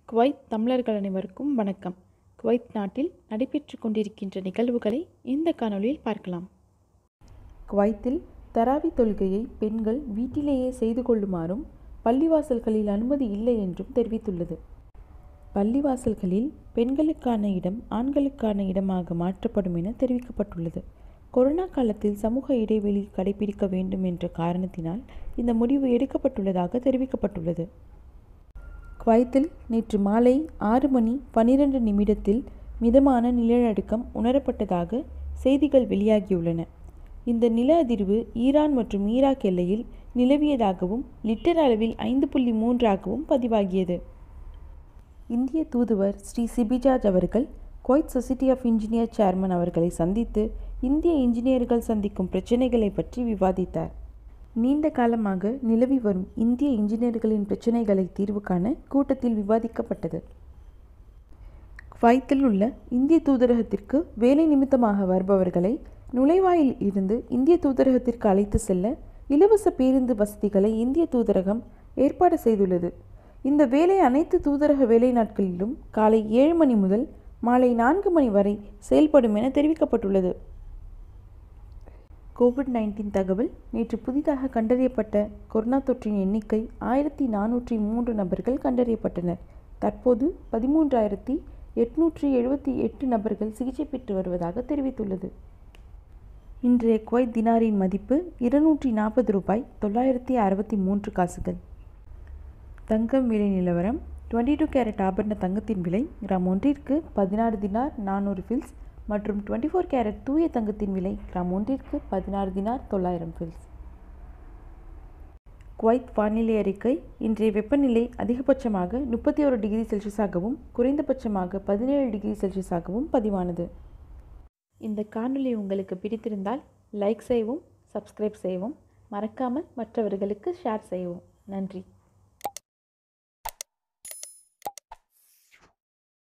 Kuwait தமிழர்கள் அனைவருக்கும் வணக்கம் குவைத் நாட்டில் நடைபெற்று கொண்டிருக்கின்ற நிகழ்வுகளை இந்த காணொளியில் பார்க்கலாம் குவைத்தில் தராவி தொழுகையை பெண்கள் வீட்டிலேயே செய்து கொள்ளுமாறும் பள்ளிவாசல்களில் அனுமதி இல்லை என்றும் தெரிவித்துள்ளது பள்ளிவாசல்களில் பெண்களுக்கான இடம் ஆண்களுக்கான இடமாக மாற்றப்படும் என தெரிவிக்கப்பட்டுள்ளது கொரோனா காலத்தில் சமூக இடைவெளி கடைபிடிக்க வேண்டும் என்ற காரணத்தினால் இந்த முடிவு எடுக்கப்பட்டுள்ளதாக தெரிவிக்கப்பட்டுள்ளது குவைத்தில் நேற்று மாலை ஆறு மணி பனிரெண்டு நிமிடத்தில் மிதமான நிலநடுக்கம் உணரப்பட்டதாக செய்திகள் வெளியாகியுள்ளன இந்த நில அதிர்வு ஈரான் மற்றும் ஈராக் எல்லையில் நிலவியதாகவும் லிட்டர் அளவில் ஐந்து புள்ளி மூன்றாகவும் பதிவாகியது இந்திய தூதுவர் ஸ்ரீ சிபிஜாஜ் அவர்கள் Kuwait society of engineer chairman அவர்களை சந்தித்து இந்திய இன்ஜினியர்கள் சந்திக்கும் பிரச்சினைகளை பற்றி விவாதித்தார் நீண்ட காலமாக நிலவி வரும் இந்திய இன்ஜினியர்களின் பிரச்சினைகளை தீர்வு காண கூட்டத்தில் விவாதிக்கப்பட்டது குவைத்தில் உள்ள இந்திய தூதரகத்திற்கு வேலை நிமித்தமாக வருபவர்களை நுழைவாயில் இருந்து இந்திய தூதரகத்திற்கு அழைத்து செல்ல இலவச பேருந்து வசதிகளை இந்திய தூதரகம் ஏற்பாடு செய்துள்ளது இந்த வேலை அனைத்து தூதரக வேலை நாட்களிலும் காலை ஏழு மணி முதல் மாலை நான்கு மணி வரை செயல்படும் என தெரிவிக்கப்பட்டுள்ளது கோவிட் நைன்டீன் தகவல் நேற்று புதிதாக கண்டறியப்பட்ட கொரோனா தொற்றின் எண்ணிக்கை ஆயிரத்தி நானூற்றி மூன்று நபர்கள் கண்டறியப்பட்டனர் தற்போது பதிமூன்றாயிரத்தி எட்நூற்றி எழுபத்தி எட்டு நபர்கள் சிகிச்சை பெற்று வருவதாக தெரிவித்துள்ளது இன்றைய குவைத் தினாரின் மதிப்பு இருநூற்றி நாற்பது ரூபாய் தொள்ளாயிரத்தி அறுபத்தி மூன்று காசுகள் தங்கம் விலை நிலவரம் டுவெண்ட்டி டூ கேரட் ஆபரண தங்கத்தின் விலை கிராம் ஒன்றிற்கு பதினாறு தினார் நானூறு ஃபில்ஸ் மற்றும் டுவெண்ட்டி ஃபோர் கேரட் தூய தங்கத்தின் விலை கிராம் ஒன்றிற்கு பதினாறு தினார் தொள்ளாயிரம் ஃபில்ஸ் குவைத் வானிலை அறிக்கை இன்றைய வெப்பநிலை அதிகபட்சமாக முப்பத்தி ஒரு டிகிரி செல்சியஸாகவும் குறைந்தபட்சமாக பதினேழு டிகிரி செல்சியஸாகவும் பதிவானது இந்த காணொளி உங்களுக்கு பிடித்திருந்தால் லைக் செய்யவும் சப்ஸ்கிரைப் செய்யவும் மறக்காமல் மற்றவர்களுக்கு ஷேர் செய்யவும் நன்றி